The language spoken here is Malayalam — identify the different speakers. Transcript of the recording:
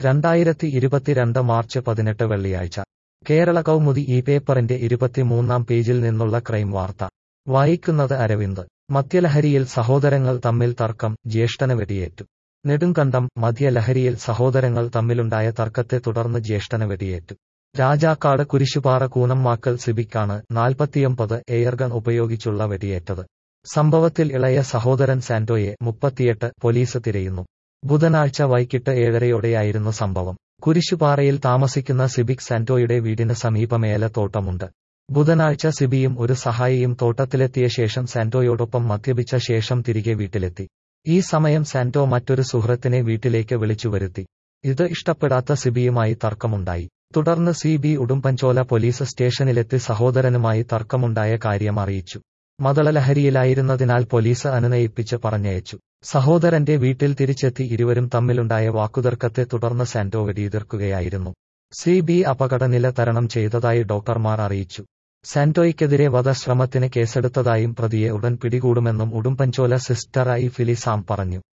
Speaker 1: രണ്ടായിരത്തി ഇരുപത്തിരണ്ട് മാർച്ച് പതിനെട്ട് വെള്ളിയാഴ്ച കേരള കൗമുദി ഈ പേപ്പറിന്റെ ഇരുപത്തിമൂന്നാം പേജിൽ നിന്നുള്ള ക്രൈം വാർത്ത വായിക്കുന്നത് അരവിന്ദ് മദ്യലഹരിയിൽ സഹോദരങ്ങൾ തമ്മിൽ തർക്കം ജ്യേഷ്ഠന് വെടിയേറ്റു നെടുങ്കണ്ടം മദ്യലഹരിയിൽ സഹോദരങ്ങൾ തമ്മിലുണ്ടായ തർക്കത്തെ തുടർന്ന് ജ്യേഷ്ഠന് വെടിയേറ്റു രാജാക്കാട് കുരിശുപാറ കൂനമ്മാക്കൽ സിബിക്കാണ് നാൽപ്പത്തിയൊമ്പത് എയർഗൺ ഉപയോഗിച്ചുള്ള വെടിയേറ്റത് സംഭവത്തിൽ ഇളയ സഹോദരൻ സാന്റോയെ മുപ്പത്തിയെട്ട് പോലീസ് തിരയുന്നു ബുധനാഴ്ച വൈകിട്ട് ഏഴരയോടെയായിരുന്നു സംഭവം കുരിശുപാറയിൽ താമസിക്കുന്ന സിബിക് സാന്റോയുടെ വീടിന് സമീപമേല തോട്ടമുണ്ട് ബുധനാഴ്ച സിബിയും ഒരു സഹായിയും തോട്ടത്തിലെത്തിയ ശേഷം സാന്റോയോടൊപ്പം മദ്യപിച്ച ശേഷം തിരികെ വീട്ടിലെത്തി ഈ സമയം സാന്റോ മറ്റൊരു സുഹൃത്തിനെ വീട്ടിലേക്ക് വിളിച്ചു വരുത്തി ഇത് ഇഷ്ടപ്പെടാത്ത സിബിയുമായി തർക്കമുണ്ടായി തുടർന്ന് സി ബി ഉടുമ്പൻചോല പോലീസ് സ്റ്റേഷനിലെത്തി സഹോദരനുമായി തർക്കമുണ്ടായ കാര്യം അറിയിച്ചു മതളലഹരിയിലായിരുന്നതിനാൽ പോലീസ് അനുനയിപ്പിച്ച് പറഞ്ഞയച്ചു സഹോദരന്റെ വീട്ടിൽ തിരിച്ചെത്തി ഇരുവരും തമ്മിലുണ്ടായ വാക്കുതർക്കത്തെ തുടർന്ന് സാന്റോ വെടിയുതിർക്കുകയായിരുന്നു സി ബി അപകടനില തരണം ചെയ്തതായി ഡോക്ടർമാർ അറിയിച്ചു സാന്റോയ്ക്കെതിരെ വധശ്രമത്തിന് കേസെടുത്തതായും പ്രതിയെ ഉടൻ പിടികൂടുമെന്നും ഉടുമ്പൻചോല സിസ്റ്റർ ഐ ഫിലിസാം പറഞ്ഞു